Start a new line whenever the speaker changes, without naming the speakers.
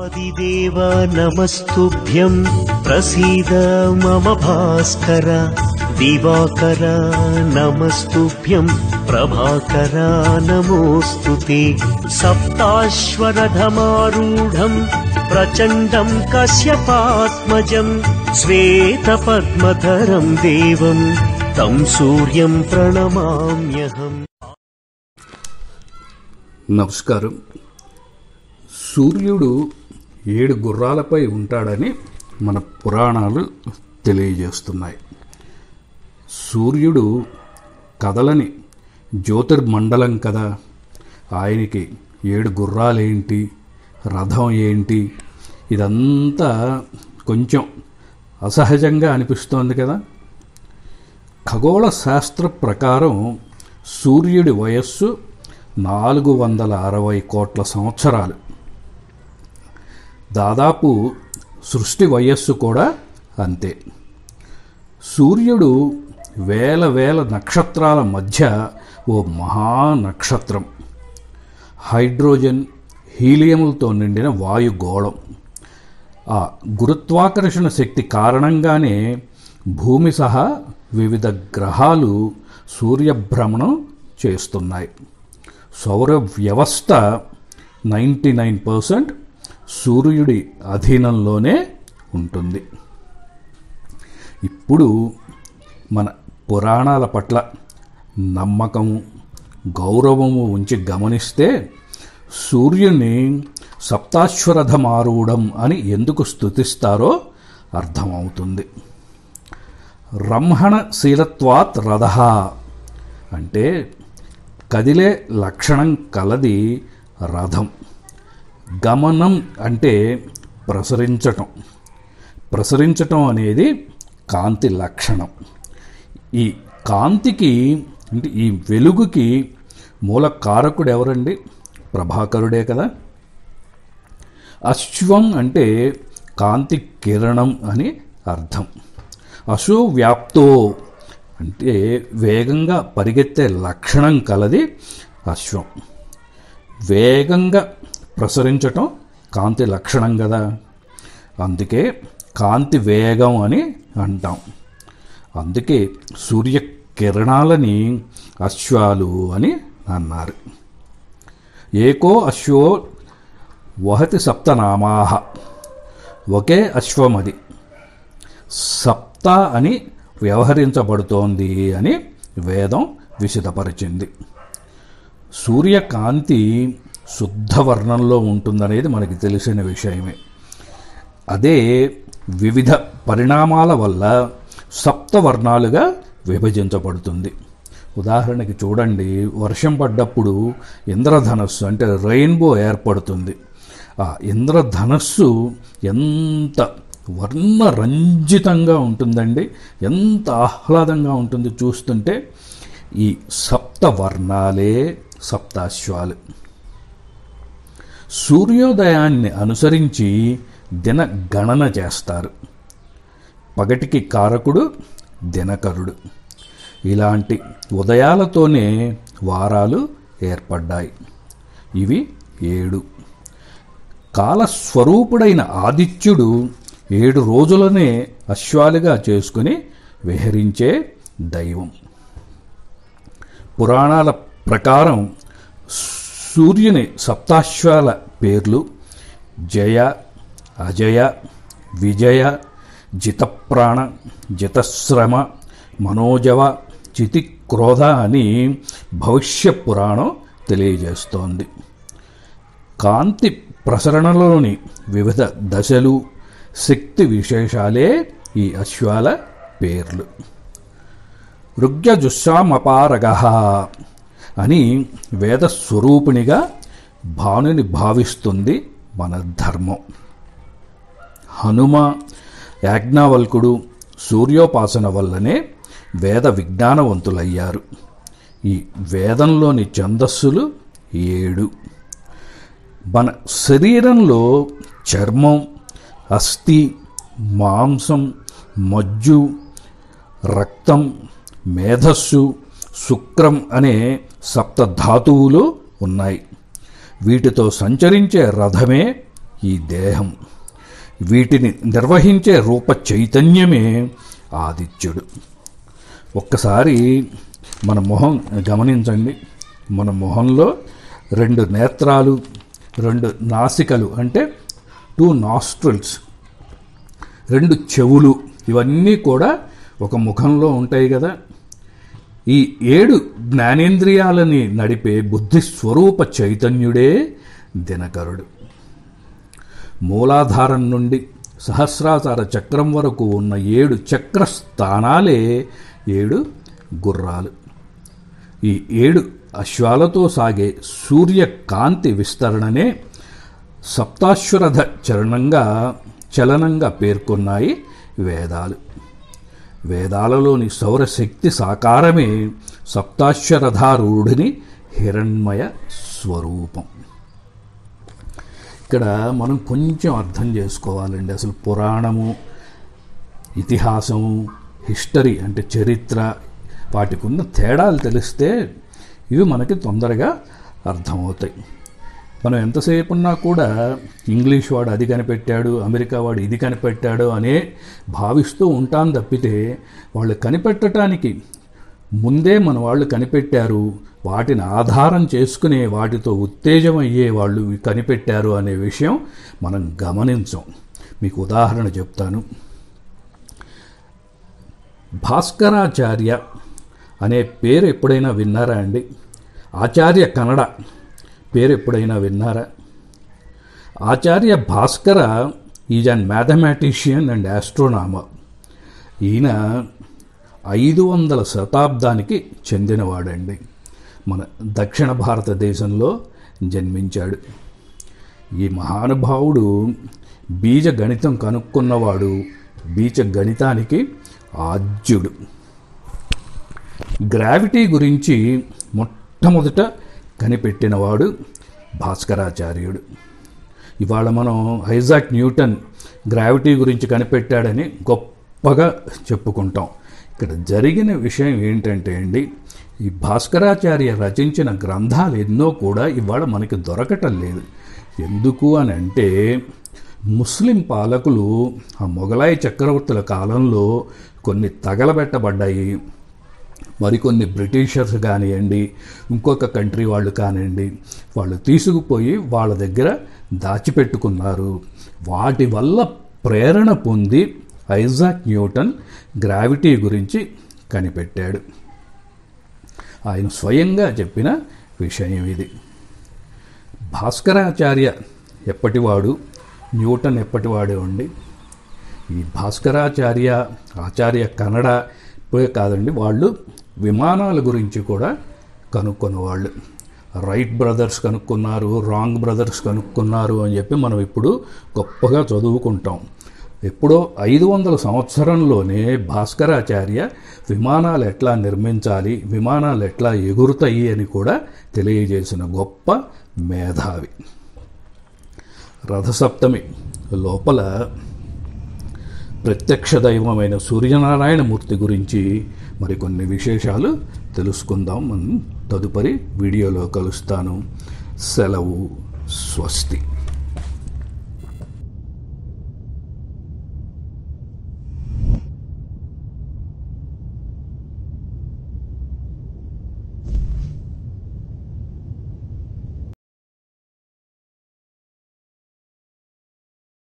आदिदेव नमस्तुभ्यं प्रसीद मम भास्कर दिवाकर नमस्तुभ्यं प्रभाकर नमोऽस्तु ते सप्ताश्वरथमारूढम् प्रचण्डं कश्यपात्मजम् श्वेतपद्मधरं देवं तं सूर्यं प्रणमाम्यहम्
నమస్కారం సూర్యుడు ఏడు గుర్రాలపై ఉంటాడని మన పురాణాలు తెలియజేస్తున్నాయి సూర్యుడు కదలని జ్యోతిర్మండలం కదా ఆయనకి ఏడు గుర్రాలేంటి రథం ఏంటి ఇదంతా కొంచెం అసహజంగా అనిపిస్తోంది కదా ఖగోళ శాస్త్ర ప్రకారం సూర్యుడి వయస్సు నాలుగు వందల అరవై కోట్ల సంవత్సరాలు దాదాపు సృష్టి వయస్సు కూడా అంతే సూర్యుడు వేల వేల నక్షత్రాల మధ్య ఓ మహా నక్షత్రం హైడ్రోజన్ హీలియములతో నిండిన వాయుగోళం ఆ గురుత్వాకర్షణ శక్తి కారణంగానే భూమి సహా వివిధ గ్రహాలు సూర్యభ్రమణం చేస్తున్నాయి సౌర వ్యవస్థ నైంటీ నైన్ పర్సెంట్ సూర్యుడి అధీనంలోనే ఉంటుంది ఇప్పుడు మన పురాణాల పట్ల నమ్మకము గౌరవము ఉంచి గమనిస్తే సూర్యుని సప్తాశ్వరథమారూఢం అని ఎందుకు స్తుతిస్తారో అర్థమవుతుంది రంహణ శీలత్వాత్ రథ అంటే కదిలే లక్షణం కలది రథం గమనం అంటే ప్రసరించటం ప్రసరించటం అనేది కాంతి లక్షణం ఈ కాంతికి అంటే ఈ వెలుగుకి మూల కారకుడు ఎవరండి ప్రభాకరుడే కదా అశ్వం అంటే కాంతి కిరణం అని అర్థం అశో వ్యాప్తో అంటే వేగంగా పరిగెత్తే లక్షణం కలది అశ్వం వేగంగా ప్రసరించటం కాంతి లక్షణం కదా అందుకే కాంతి వేగం అని అంటాం అందుకే సూర్య కిరణాలని అశ్వాలు అని అన్నారు ఏకో అశ్వో వహతి సప్తనామాహ ఒకే అశ్వమది సప్త అని వ్యవహరించబడుతోంది అని వేదం విశదపరిచింది సూర్యకాంతి శుద్ధ వర్ణంలో ఉంటుందనేది మనకి తెలిసిన విషయమే అదే వివిధ పరిణామాల వల్ల సప్తవర్ణాలుగా విభజించబడుతుంది ఉదాహరణకి చూడండి వర్షం పడ్డప్పుడు ఇంద్రధనస్సు అంటే రెయిన్బో ఏర్పడుతుంది ఆ ఇంద్రధనస్సు ఎంత వర్ణరంజితంగా ఉంటుందండి ఎంత ఆహ్లాదంగా ఉంటుంది చూస్తుంటే ఈ సప్త వర్ణాలే సప్తాశ్వాలు సూర్యోదయాన్ని అనుసరించి దిన గణన చేస్తారు పగటికి కారకుడు దినకరుడు ఇలాంటి ఉదయాలతోనే వారాలు ఏర్పడ్డాయి ఇవి ఏడు కాలస్వరూపుడైన ఆదిత్యుడు ఏడు రోజులనే అశ్వాలుగా చేసుకుని విహరించే దైవం పురాణాల ప్రకారం సూర్యుని సప్తాశ్వాల పేర్లు జయ అజయ విజయ జితప్రాణ జితశ్రమ మనోజవ చితిక్రోధ అని భవిష్య పురాణం తెలియజేస్తోంది కాంతి ప్రసరణలోని వివిధ దశలు శక్తి విశేషాలే ఈ అశ్వాల పేర్లు ఋగ్యజుస్సామపారగ అని వేదస్వరూపిణిగా భానుని భావిస్తుంది మన ధర్మం హనుమ యాజ్ఞావల్కుడు సూర్యోపాసన వల్లనే వేద విజ్ఞానవంతులయ్యారు ఈ వేదంలోని ఛందస్సులు ఏడు మన శరీరంలో చర్మం అస్థి మాంసం మజ్జు రక్తం మేధస్సు శుక్రం అనే సప్త ధాతువులు ఉన్నాయి వీటితో సంచరించే రథమే ఈ దేహం వీటిని నిర్వహించే రూప చైతన్యమే ఆదిత్యుడు ఒక్కసారి మన మొహం గమనించండి మన మొహంలో రెండు నేత్రాలు రెండు నాసికలు అంటే టూ నాస్ట్రిల్స్ రెండు చెవులు ఇవన్నీ కూడా ఒక ముఖంలో ఉంటాయి కదా ఈ ఏడు జ్ఞానేంద్రియాలని నడిపే బుద్ధి స్వరూప చైతన్యుడే దినకరుడు మూలాధారం నుండి సహస్రాచార చక్రం వరకు ఉన్న ఏడు చక్ర స్థానాలే ఏడు గుర్రాలు ఈ ఏడు అశ్వాలతో సాగే సూర్యకాంతి విస్తరణనే సప్తాశ్వరథ చరణంగా చలనంగా పేర్కొన్నాయి వేదాలు వేదాలలోని సౌరశక్తి సాకారమే సప్తాశ్వరథారూఢుని హిరణ్మయ స్వరూపం ఇక్కడ మనం కొంచెం అర్థం చేసుకోవాలండి అసలు పురాణము ఇతిహాసము హిస్టరీ అంటే చరిత్ర వాటికి ఉన్న తేడాలు తెలిస్తే ఇవి మనకి తొందరగా అర్థమవుతాయి మనం ఎంతసేపు ఉన్నా కూడా ఇంగ్లీష్ వాడు అది కనిపెట్టాడు అమెరికా వాడు ఇది కనిపెట్టాడు అనే భావిస్తూ ఉంటాం తప్పితే వాళ్ళు కనిపెట్టడానికి ముందే మన వాళ్ళు కనిపెట్టారు వాటిని ఆధారం చేసుకునే వాటితో ఉత్తేజం అయ్యే వాళ్ళు ఇవి కనిపెట్టారు అనే విషయం మనం గమనించం మీకు ఉదాహరణ చెప్తాను భాస్కరాచార్య అనే పేరు ఎప్పుడైనా విన్నారా అండి ఆచార్య కన్నడ పేరు ఎప్పుడైనా విన్నారా Acharya Bhaskara is an mathematician and astronomer ఈయన ఐదు వందల శతాబ్దానికి చెందినవాడండి మన దక్షిణ భారతదేశంలో జన్మించాడు ఈ మహానుభావుడు బీజ గణితం కనుక్కున్నవాడు బీజ గణితానికి ఆద్యుడు గ్రావిటీ గురించి మొట్టమొదట కనిపెట్టినవాడు భాస్కరాచార్యుడు ఇవాళ మనం ఐజాక్ న్యూటన్ గ్రావిటీ గురించి కనిపెట్టాడని గొప్పగా చెప్పుకుంటాం ఇక్కడ జరిగిన విషయం ఏంటంటే అండి ఈ భాస్కరాచార్య రచించిన గ్రంథాలు ఎన్నో కూడా ఇవాళ మనకి దొరకటం లేదు ఎందుకు అని అంటే ముస్లిం పాలకులు ఆ మొఘలాయి చక్రవర్తుల కాలంలో కొన్ని తగలబెట్టబడ్డాయి మరికొన్ని బ్రిటిషర్స్ కానివ్వండి ఇంకొక కంట్రీ వాళ్ళు కానివ్వండి వాళ్ళు తీసుకుపోయి వాళ్ళ దగ్గర దాచిపెట్టుకున్నారు వాటి వల్ల ప్రేరణ పొంది ఐజాక్ న్యూటన్ గ్రావిటీ గురించి కనిపెట్టాడు ఆయన స్వయంగా చెప్పిన విషయం ఇది భాస్కరాచార్య ఎప్పటివాడు న్యూటన్ ఎప్పటివాడే ఉండి ఈ భాస్కరాచార్య ఆచార్య కన్నడ ఇప్పుడే కాదండి వాళ్ళు విమానాల గురించి కూడా కనుక్కున్న వాళ్ళు రైట్ బ్రదర్స్ కనుక్కున్నారు రాంగ్ బ్రదర్స్ కనుక్కున్నారు అని చెప్పి మనం ఇప్పుడు గొప్పగా చదువుకుంటాం ఎప్పుడో ఐదు వందల సంవత్సరంలోనే భాస్కరాచార్య విమానాలు ఎట్లా నిర్మించాలి విమానాలు ఎట్లా ఎగురుతాయి అని కూడా తెలియజేసిన గొప్ప మేధావి రథసప్తమి లోపల ప్రత్యక్ష దైవమైన సూర్యనారాయణ మూర్తి గురించి మరికొన్ని విశేషాలు తెలుసుకుందాం మనం తదుపరి వీడియోలో కలుస్తాను సెలవు స్వస్తి